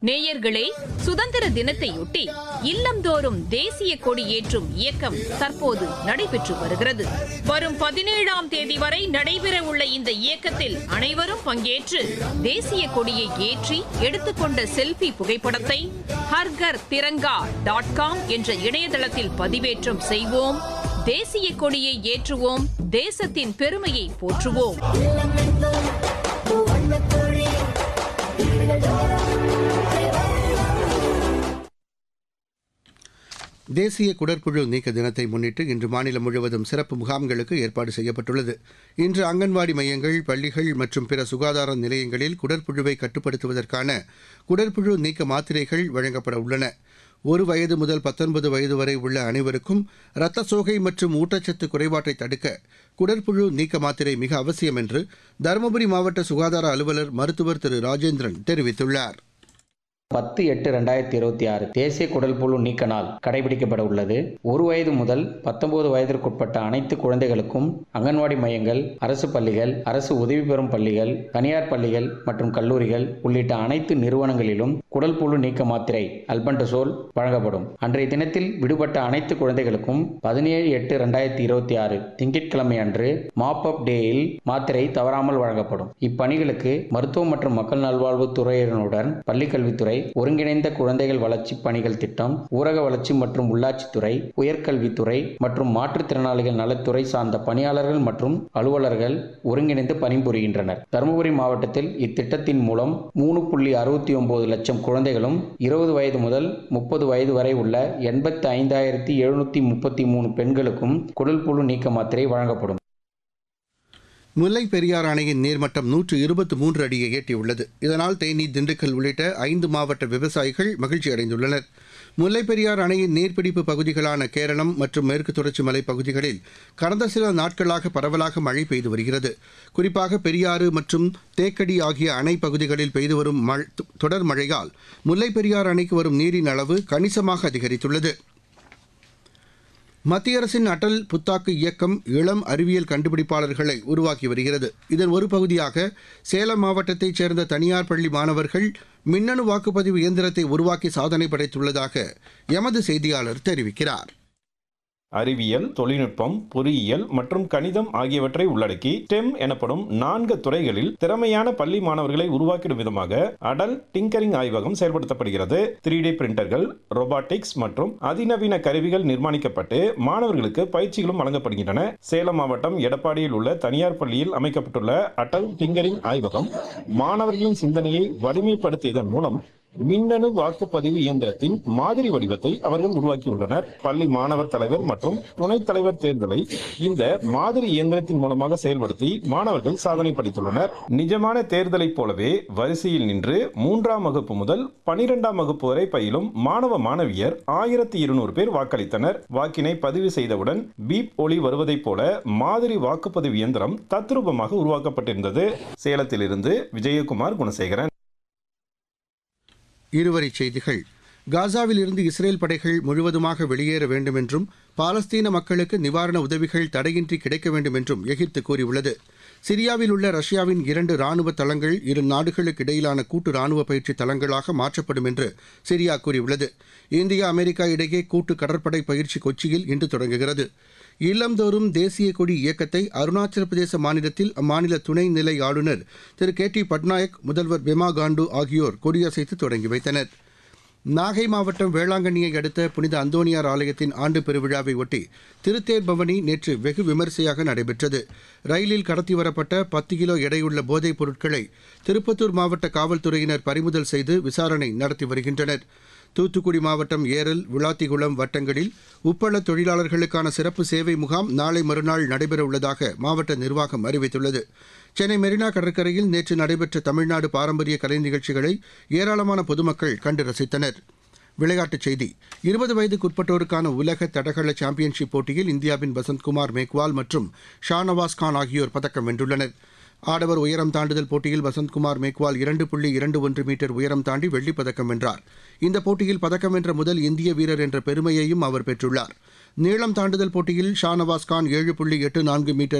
நேயர்களே சுதந்திர தினத்தையொட்டி இல்லந்தோறும் தேசிய கொடி ஏற்றும் இயக்கம் தற்போது நடைபெற்று வருகிறது வரும் பதினேழாம் தேதி வரை நடைபெற உள்ள இந்த இயக்கத்தில் அனைவரும் பங்கேற்று தேசிய கொடியை ஏற்றி எடுத்துக்கொண்ட செல்ஃபி புகைப்படத்தை ஹர்கர் திரங்கா டாட் காம் என்ற இணையதளத்தில் பதிவேற்றம் செய்வோம் தேசிய கொடியை ஏற்றுவோம் தேசத்தின் பெருமையை போற்றுவோம் தேசிய குடற்புழு நீக்க தினத்தை முன்னிட்டு இன்று மாநிலம் முழுவதும் சிறப்பு முகாம்களுக்கு ஏற்பாடு செய்யப்பட்டுள்ளது இன்று அங்கன்வாடி மையங்கள் பள்ளிகள் மற்றும் பிற சுகாதார நிலையங்களில் குடற்புழுவை கட்டுப்படுத்துவதற்கான குடற்புழு நீக்க மாத்திரைகள் வழங்கப்பட உள்ளன ஒரு வயது முதல் பத்தொன்பது வயது வரை உள்ள அனைவருக்கும் இரத்த சோகை மற்றும் ஊட்டச்சத்து குறைபாட்டை தடுக்க குடற்புழு நீக்க மாத்திரை மிக அவசியம் என்று தருமபுரி மாவட்ட சுகாதார அலுவலர் மருத்துவர் திரு ராஜேந்திரன் தெரிவித்துள்ளார் பத்து எட்டு ரெண்டாயிரத்தி இருபத்தி ஆறு தேசிய குடல்புழு நீக்க நாள் கடைபிடிக்கப்பட உள்ளது ஒரு வயது முதல் பத்தொன்பது வயதிற்குட்பட்ட அனைத்து குழந்தைகளுக்கும் அங்கன்வாடி மையங்கள் அரசு பள்ளிகள் அரசு உதவி பெறும் பள்ளிகள் தனியார் பள்ளிகள் மற்றும் கல்லூரிகள் உள்ளிட்ட அனைத்து நிறுவனங்களிலும் குடல்புழு நீக்க மாத்திரை அல்பண்டசோல் வழங்கப்படும் அன்றைய தினத்தில் விடுபட்ட அனைத்து குழந்தைகளுக்கும் பதினேழு எட்டு ரெண்டாயிரத்தி இருபத்தி ஆறு திங்கட்கிழமை அன்று மாப் அப் டேயில் மாத்திரை தவறாமல் வழங்கப்படும் இப்பணிகளுக்கு மருத்துவ மற்றும் மக்கள் நல்வாழ்வுத் துறையினருடன் பள்ளிக்கல்வித்துறை ஒருங்கிணைந்த குழந்தைகள் வளர்ச்சி பணிகள் திட்டம் ஊரக வளர்ச்சி மற்றும் உள்ளாட்சித்துறை உயர்கல்வித்துறை மற்றும் மாற்றுத்திறனாளிகள் நலத்துறை சார்ந்த பணியாளர்கள் மற்றும் அலுவலர்கள் ஒருங்கிணைந்து பணிபுரிகின்றனர் தருமபுரி மாவட்டத்தில் இத்திட்டத்தின் மூலம் மூணு புள்ளி அறுபத்தி ஒன்பது லட்சம் குழந்தைகளும் இருபது வயது முதல் முப்பது வயது வரை உள்ள எண்பத்தி ஐந்தாயிரத்தி எழுநூத்தி முப்பத்தி மூணு பெண்களுக்கும் குடல்புழு நீக்க மாத்திரை வழங்கப்படும் முல்லை பெரியார் அணையின் நீர்மட்டம் நூற்று இருபத்தி மூன்று அடியை எட்டியுள்ளது இதனால் தேனி திண்டுக்கல் உள்ளிட்ட ஐந்து மாவட்ட விவசாயிகள் மகிழ்ச்சி அடைந்துள்ளனர் முல்லை பெரியார் அணையின் நீர்பிடிப்பு பகுதிகளான கேரளம் மற்றும் மேற்கு தொடர்ச்சி மலைப் பகுதிகளில் கடந்த சில நாட்களாக பரவலாக மழை பெய்து வருகிறது குறிப்பாக பெரியாறு மற்றும் தேக்கடி ஆகிய அணை பகுதிகளில் பெய்து வரும் மழ்- தொடர் மழையால் முல்லை பெரியார் அணைக்கு வரும் நீரின் அளவு கணிசமாக அதிகரித்துள்ளது மத்திய அரசின் அடல் புத்தாக்கு இயக்கம் இளம் அறிவியல் கண்டுபிடிப்பாளர்களை உருவாக்கி வருகிறது இதன் ஒரு பகுதியாக சேலம் மாவட்டத்தைச் சேர்ந்த தனியார் பள்ளி மாணவர்கள் மின்னணு வாக்குப்பதிவு இயந்திரத்தை உருவாக்கி சாதனை படைத்துள்ளதாக எமது செய்தியாளர் தெரிவிக்கிறார் அறிவியல் தொழில்நுட்பம் பொறியியல் மற்றும் கணிதம் ஆகியவற்றை உள்ளடக்கி ஸ்டெம் எனப்படும் நான்கு துறைகளில் திறமையான பள்ளி மாணவர்களை உருவாக்கிடும் விதமாக அடல் டிங்கரிங் ஆய்வகம் செயல்படுத்தப்படுகிறது த்ரீ டி பிரிண்டர்கள் ரொபாட்டிக்ஸ் மற்றும் அதிநவீன கருவிகள் நிர்மாணிக்கப்பட்டு மாணவர்களுக்கு பயிற்சிகளும் வழங்கப்படுகின்றன சேலம் மாவட்டம் எடப்பாடியில் உள்ள தனியார் பள்ளியில் அமைக்கப்பட்டுள்ள அடல் டிங்கரிங் ஆய்வகம் மாணவர்களின் சிந்தனையை வலிமைப்படுத்தியதன் மூலம் மின்னணு வாக்குப்பதிவு இயந்திரத்தின் மாதிரி வடிவத்தை அவர்கள் உருவாக்கியுள்ளனர் பள்ளி மாணவர் தலைவர் மற்றும் துணைத் தலைவர் தேர்தலை இந்த மாதிரி இயந்திரத்தின் மூலமாக செயல்படுத்தி மாணவர்கள் சாதனை படைத்துள்ளனர் நிஜமான தேர்தலைப் போலவே வரிசையில் நின்று மூன்றாம் வகுப்பு முதல் பனிரெண்டாம் வகுப்பு வரை பயிலும் மாணவ மாணவியர் ஆயிரத்தி இருநூறு பேர் வாக்களித்தனர் வாக்கினை பதிவு செய்தவுடன் பீப் ஒளி வருவதைப் போல மாதிரி வாக்குப்பதிவு இயந்திரம் தத்ரூபமாக உருவாக்கப்பட்டிருந்தது சேலத்திலிருந்து விஜயகுமார் குணசேகரன் இருவரிச் செய்திகள் காசாவில் இருந்து இஸ்ரேல் படைகள் முழுவதுமாக வெளியேற வேண்டும் என்றும் பாலஸ்தீன மக்களுக்கு நிவாரண உதவிகள் தடையின்றி கிடைக்க வேண்டும் என்றும் எகிப்து கூறியுள்ளது சிரியாவில் உள்ள ரஷ்யாவின் இரண்டு ராணுவ தளங்கள் இரு நாடுகளுக்கு இடையிலான கூட்டு ராணுவ பயிற்சி தளங்களாக மாற்றப்படும் என்று சிரியா கூறியுள்ளது இந்தியா அமெரிக்கா இடையே கூட்டு கடற்படை பயிற்சி கொச்சியில் இன்று தொடங்குகிறது இல்லந்தோறும் தேசிய கொடி இயக்கத்தை அருணாச்சல பிரதேச மாநிலத்தில் அம்மாநில துணை நிலை ஆளுநர் திரு கே டி பட்நாயக் முதல்வர் பெமா காண்டு ஆகியோர் கொடியசைத்து தொடங்கி வைத்தனர் நாகை மாவட்டம் வேளாங்கண்ணியை அடுத்த புனித அந்தோணியார் ஆலயத்தின் ஆண்டு பெருவிழாவை ஒட்டி திருத்தேர் பவனி நேற்று வெகு விமரிசையாக நடைபெற்றது ரயிலில் கடத்தி வரப்பட்ட பத்து கிலோ எடையுள்ள போதைப் பொருட்களை திருப்பத்தூர் மாவட்ட காவல்துறையினர் பறிமுதல் செய்து விசாரணை நடத்தி வருகின்றனர் தூத்துக்குடி மாவட்டம் ஏரல் விளாத்திகுளம் வட்டங்களில் உப்பள தொழிலாளர்களுக்கான சிறப்பு சேவை முகாம் நாளை மறுநாள் நடைபெற உள்ளதாக மாவட்ட நிர்வாகம் அறிவித்துள்ளது சென்னை மெரினா கடற்கரையில் நேற்று நடைபெற்ற தமிழ்நாடு பாரம்பரிய கலை நிகழ்ச்சிகளை ஏராளமான பொதுமக்கள் கண்டு ரசித்தனர் விளையாட்டுச் செய்தி இருபது வயதுக்குட்பட்டோருக்கான உலக தடகள சாம்பியன்ஷிப் போட்டியில் இந்தியாவின் வசந்த்குமார் மேக்வால் மற்றும் ஷானவாஸ் கான் ஆகியோர் பதக்கம் வென்றுள்ளனர் ஆடவர் உயரம் தாண்டுதல் போட்டியில் வசந்த்குமார் மேக்வால் இரண்டு புள்ளி இரண்டு ஒன்று மீட்டர் உயரம் தாண்டி வெள்ளிப் பதக்கம் வென்றார் இந்த போட்டியில் பதக்கம் வென்ற முதல் இந்திய வீரர் என்ற பெருமையையும் அவர் பெற்றுள்ளார் நீளம் தாண்டுதல் போட்டியில் ஷானவாஸ் கான் ஏழு புள்ளி எட்டு நான்கு மீட்டர்